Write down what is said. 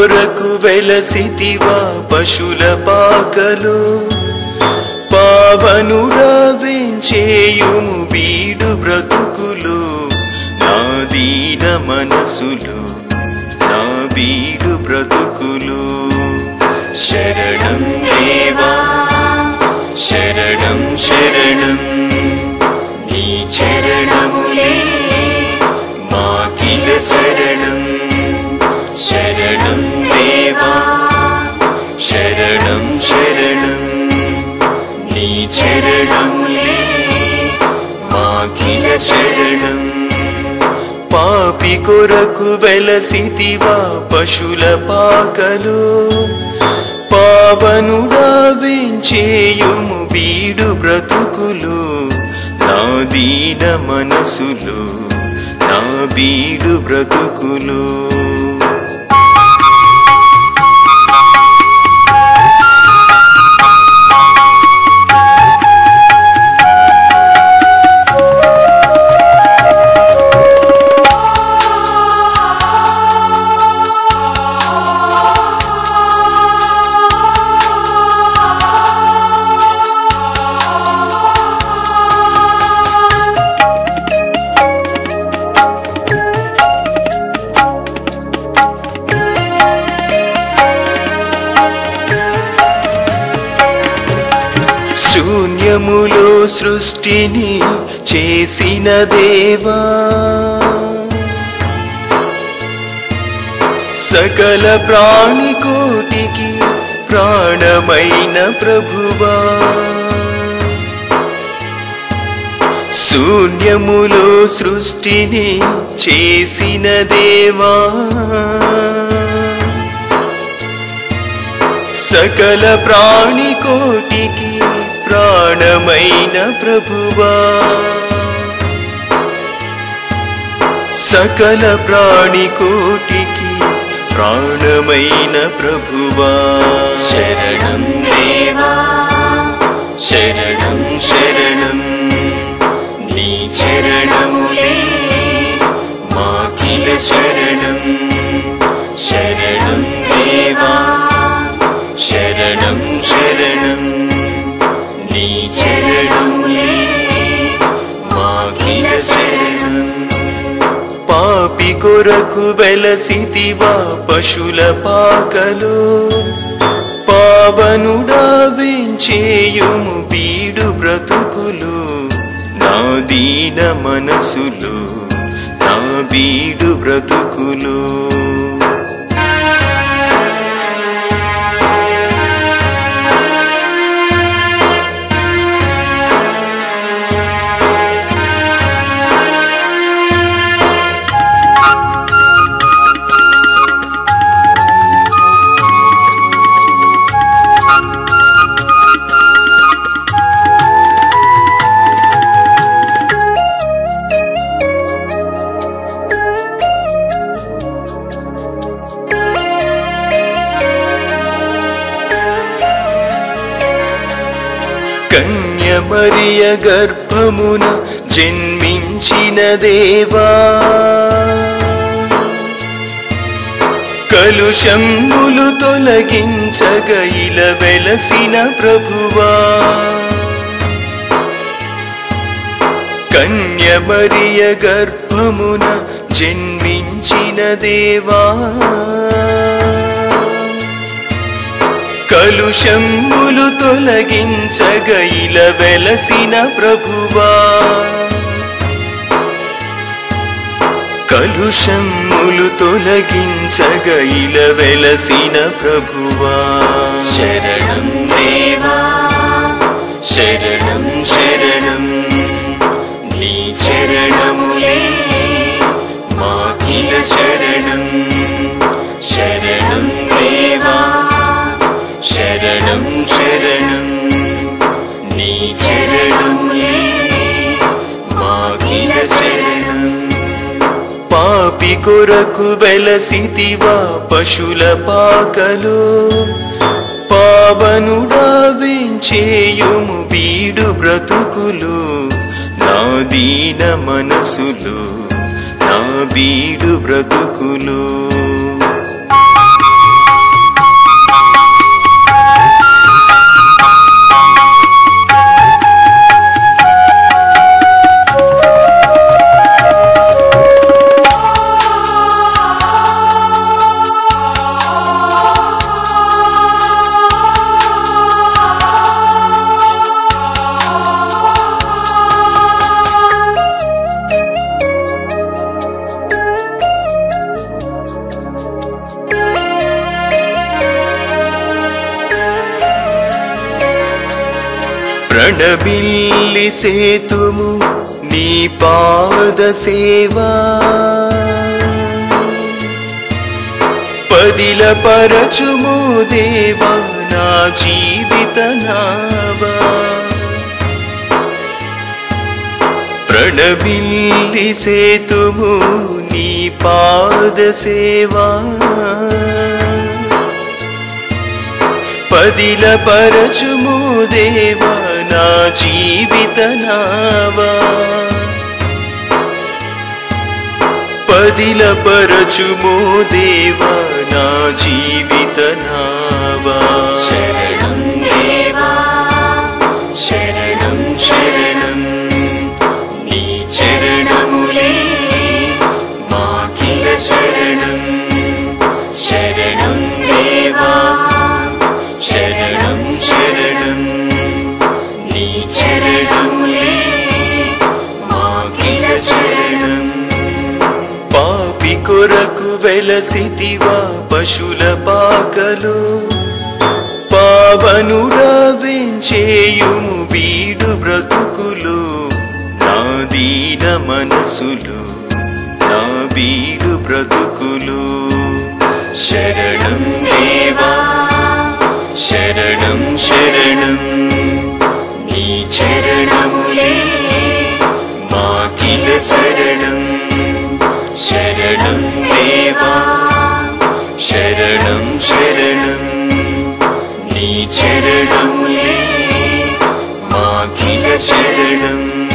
కొరకు వెలసితివా పశుల పాకలో పావనుడా వెంచేయుము బీడు బ్రతుకులు నా దీన మనసులు నా బీడు బ్రతుకులు శరణం దేవా శరణం శరణం నీ చరణములే మాకిల శరణం శరణం దేవా శరణం శరణం నీ చరణములే మాకిల శరణం పాపి కొరకు వెలసితివా పశుల పాకలు పావనుడా వెంచేయుము బీడు బ్రతుకులు నా దీన మనసులు నా బీడు బ్రతుకులు శూన్యములో సృష్టిని చేసిన దేవా సకల ప్రాణికోటికి ప్రాణమైన ప్రభువా శూన్యములో సృష్టిని చేసిన దేవా సకల ప్రాణికోటికి ప్రాణమైన ప్రభువా సకల ప్రాణికోటికి ప్రాణమైన ప్రభువా శరణం దేవా శరణం శరణం నీ చరణములే మాకిల శరణం శరణం దేవా శరణం శరణం నీ చరణములే మాకిల శరణం పాపి కొరకు వెలసితివా పశుల పాకలు పావనుడా వెంచేయుము బీడు బ్రతుకులు నా దీన మనసులు నా బీడు బ్రతుకులు కన్యమరియ గర్భమున జన్మించిన దేవా కలుషమ్ములు తొలగించగ ఇల వెలసిన ప్రభువా కన్యమరియ గర్భమున జన్మించిన దేవా కలుషమ్ములు తొలగించగ ఇల వెలసిన ప్రభువా కలుషమ్ములు తొలగించగ ఇల వెలసిన ప్రభువా శరణం దేవా శరణం శరణం నీ చరణములే మాకిల శరణం శరణం దేవా శరణం శరణం నీ చరణములే మాకిల శరణం పాపి కొరకు వెలసితివా పశుల పాకలు పావనుడా వెంచేయుము బీడు బ్రతుకులు నా దీన మనసులు నా బీడు బ్రతుకులు ప్రణబిల్లి సేతుము నీ పాద సేవా పదిల పరచుము దేవా నా జీవిత నావా ప్రణబిల్లి సేతుము నీ పాద సేవా పదిల పరచుము దేవా నా జీవిత నావా పదిల పరచుము దేవా నా జీవిత నావా శరణం దేవా శరణం శరణం నీ చరణములే మాకిల శరణం శరణం దేవా శరణం శరణం నీ చరణములే మాకిల శరణం పాపి కొరకు వెలసితివా పశుల పాకలు పావనుడా వెంచేయుము బీడు బ్రతుకులు నా దీన మనసులు నా బీడు బ్రతుకులు శరణం దేవా శరణం శరణం నీ చరణములే మాకిల శరణం శరణం దేవా శరణం శరణం నీ చరణములే మాకిల శరణం